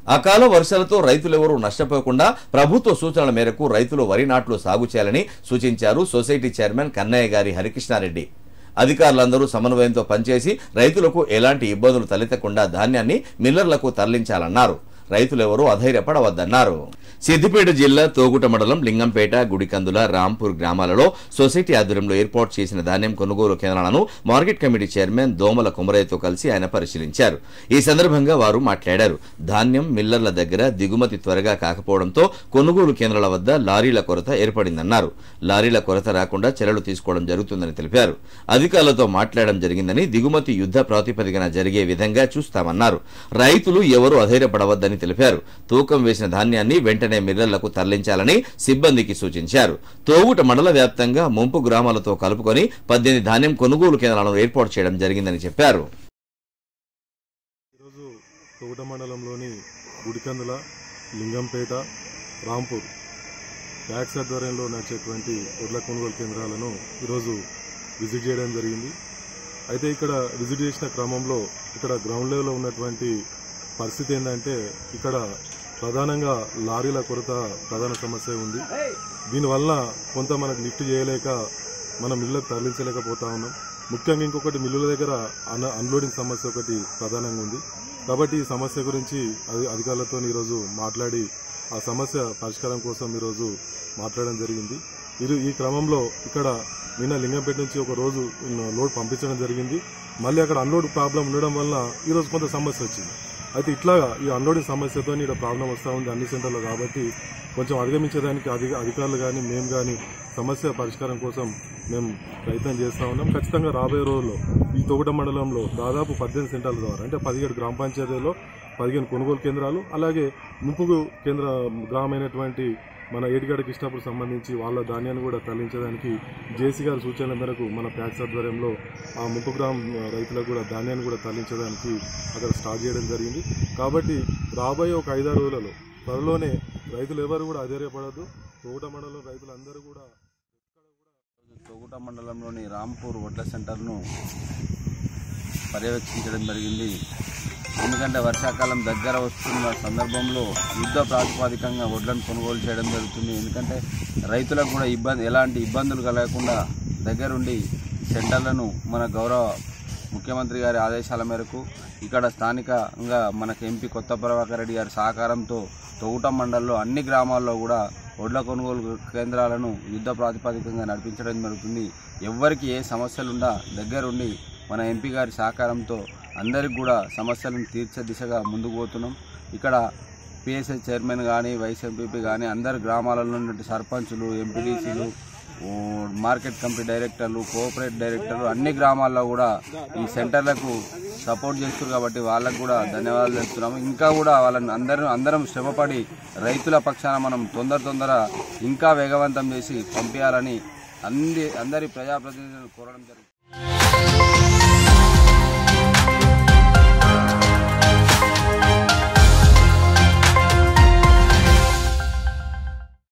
అకాల వర్షాలతో రైతులెవరూ నష్టపోకుండా ప్రభుత్వ సూచనల మేరకు రైతులు వరి నాట్లు సాగు చేయాలని సూచించారు సొసైటీ చైర్మన్ కన్నయ్య గారి హరికృష్ణారెడ్డి అధికారులందరూ సమన్వయంతో పనిచేసి రైతులకు ఎలాంటి ఇబ్బందులు తలెత్తకుండా ధాన్యాన్ని మిల్లర్లకు తరలించాలన్నారు రైతులెవరూ అధైర్యపడవద్దన్నారు సిద్దిపేట జిల్లా తోగుట మండలం లింగంపేట గుడికందుల రాంపూర్ గ్రామాలలో సొసైటీ ఆధ్వర్యంలో ఏర్పాటు చేసిన ధాన్యం కొనుగోలు కేంద్రాలను మార్కెట్ కమిటీ చైర్మన్ దోమల కుమరయ్యతో కలిసి ఆయన పరిశీలించారు ఈ సందర్భంగా వారు మాట్లాడారు ధాన్యం మిల్లర్ల దగ్గర దిగుమతి త్వరగా కాకపోవడంతో కొనుగోలు కేంద్రాల వద్ద లారీల కొరత ఏర్పడిందన్నారు లారీల కొరత రాకుండా చర్యలు తీసుకోవడం జరుగుతుందని తెలిపారు అధికారులతో మాట్లాడడం జరిగిందని దిగుమతి యుద్ధ ప్రాతిపదికన జరిగే విధంగా చూస్తామన్నారు రైతులు ఎవరూ అధైర్యపడవద్దని తెలిపారు తూకం వేసిన ధాన్యాన్ని వెంటనే మిల్లర్లకు తరలించాలని సిబ్బందికి సూచించారు తోగుట మండల వ్యాప్తంగా ముంపు గ్రామాలతో కలుపుకొని పద్దెనిమిది ధాన్యం కొనుగోలు కేంద్రాలను ఏర్పాటు చేయడం జరిగిందని చెప్పారు ఈరోజు తోట మండలంలోని గుడికందుల లింగంపేట రాంపూర్ ట్యాక్స్ ఆధ్వర్యంలో నడిచేటువంటి వడ్ల కొనుగోలు కేంద్రాలను ఈరోజు విజిట్ చేయడం జరిగింది అయితే ఇక్కడ విజిట్ చేసిన క్రమంలో ఇక్కడ గ్రౌండ్ లెవెల్లో ఉన్నటువంటి పరిస్థితి ఏంటంటే ఇక్కడ ప్రధానంగా లారీల కొరత ప్రధాన సమస్య ఉంది దీనివల్ల కొంత మనకు లిఫ్ట్ చేయలేక మనం మిల్లులకు తరలించలేకపోతా ఉన్నాం ముఖ్యంగా ఇంకొకటి మిల్లుల దగ్గర అన్ అన్లోడింగ్ సమస్య ఒకటి ప్రధానంగా ఉంది కాబట్టి ఈ సమస్య గురించి అధి- అధికారులతో ఈరోజు మాట్లాడి ఆ సమస్య పరిష్కారం కోసం ఈరోజు మాట్లాడడం జరిగింది ఇది ఈ క్రమంలో ఇక్కడ నిన్న లింగంపేట నుంచి ఒక రోజు లోడ్ పంపించడం జరిగింది మళ్ళీ అక్కడ అన్లోడ్ ప్రాబ్లం ఉండడం వల్ల ఈరోజు కొంత సమస్య వచ్చింది అయితే ఇట్లాగా ఈ అన్లోడింగ్ సమస్యతో ఇక్కడ ప్రాబ్లం వస్తూ ఉంది అన్ని సెంటర్లో కాబట్టి కొంచెం అధిగమించడానికి అధిక అధికారులు కానీ మేము కానీ సమస్య పరిష్కారం కోసం మేము ప్రయత్నం చేస్తూ ఉన్నాం ఖచ్చితంగా రాబోయే రోజుల్లో ఈ తొగట మండలంలో దాదాపు పద్దెనిమిది సెంటర్ల ద్వారా అంటే పదిహేడు గ్రామ పంచాయతీలో పదిహేను కొనుగోలు కేంద్రాలు అలాగే ముప్పు కేంద్ర గ్రామైనటువంటి మన ఏటిగడ కృష్ణాపూర్ సంబంధించి వాళ్ళ ధాన్యాన్ని కూడా తరలించడానికి జేసీ గారి సూచనల మేరకు మన ప్యాక్స్ ఆధ్వర్యంలో ఆ ముప్పు గ్రామ రైతులకు కూడా ధాన్యాన్ని కూడా తరలించడానికి అక్కడ స్టార్ట్ చేయడం జరిగింది కాబట్టి రాబోయే ఒక ఐదారు రోజులలో త్వరలోనే రైతులు ఎవరు కూడా అధైర్యపడద్దు తోట మండలం రైతులందరూ కూడా తొగుట మండలంలోని రాంపూర్ వడ్ల సెంటర్ను పర్యవేక్షించడం జరిగింది ఎందుకంటే వర్షాకాలం దగ్గర వస్తున్న సందర్భంలో యుద్ధ ప్రాతిపాదికంగా వడ్లను కొనుగోలు చేయడం జరుగుతుంది ఎందుకంటే రైతులకు కూడా ఇబ్బంది ఎలాంటి ఇబ్బందులు కలగకుండా దగ్గరుండి సెంటర్లను మన గౌరవ ముఖ్యమంత్రి గారి ఆదేశాల మేరకు ఇక్కడ స్థానికంగా మనకు ఎంపీ కొత్త ప్రభాకర్ రెడ్డి గారి సహకారంతో తొగుట మండలంలో అన్ని గ్రామాల్లో కూడా వడ్ల కొనుగోలు కేంద్రాలను యుద్ధ ప్రాతిపదికంగా నడిపించడం జరుగుతుంది ఎవ్వరికి ఏ సమస్యలుండా దగ్గరుండి మన ఎంపీ గారి సహకారంతో అందరికి కూడా సమస్యలను తీర్చే దిశగా ముందుకు పోతున్నాం ఇక్కడ పిఎస్ఐ చైర్మన్ కానీ వైస్ ఎంపీపీ కానీ అందరు గ్రామాలలో ఉన్నటువంటి సర్పంచులు ఎంపీడీసీలు ఓ, మార్కెట్ కమిటీ డైరెక్టర్లు కోఆపరేట్ డైరెక్టర్లు అన్ని గ్రామాల్లో కూడా ఈ సెంటర్లకు సపోర్ట్ చేస్తారు కాబట్టి వాళ్ళకు కూడా ధన్యవాదాలు చెప్తున్నాము ఇంకా కూడా వాళ్ళని అందరం అందరం శ్రమపడి రైతుల పక్షాన మనం తొందర తొందర ఇంకా వేగవంతం చేసి పంపించాలని అంది అందరి ప్రజాప్రతినిధులను కోరడం జరుగుతుంది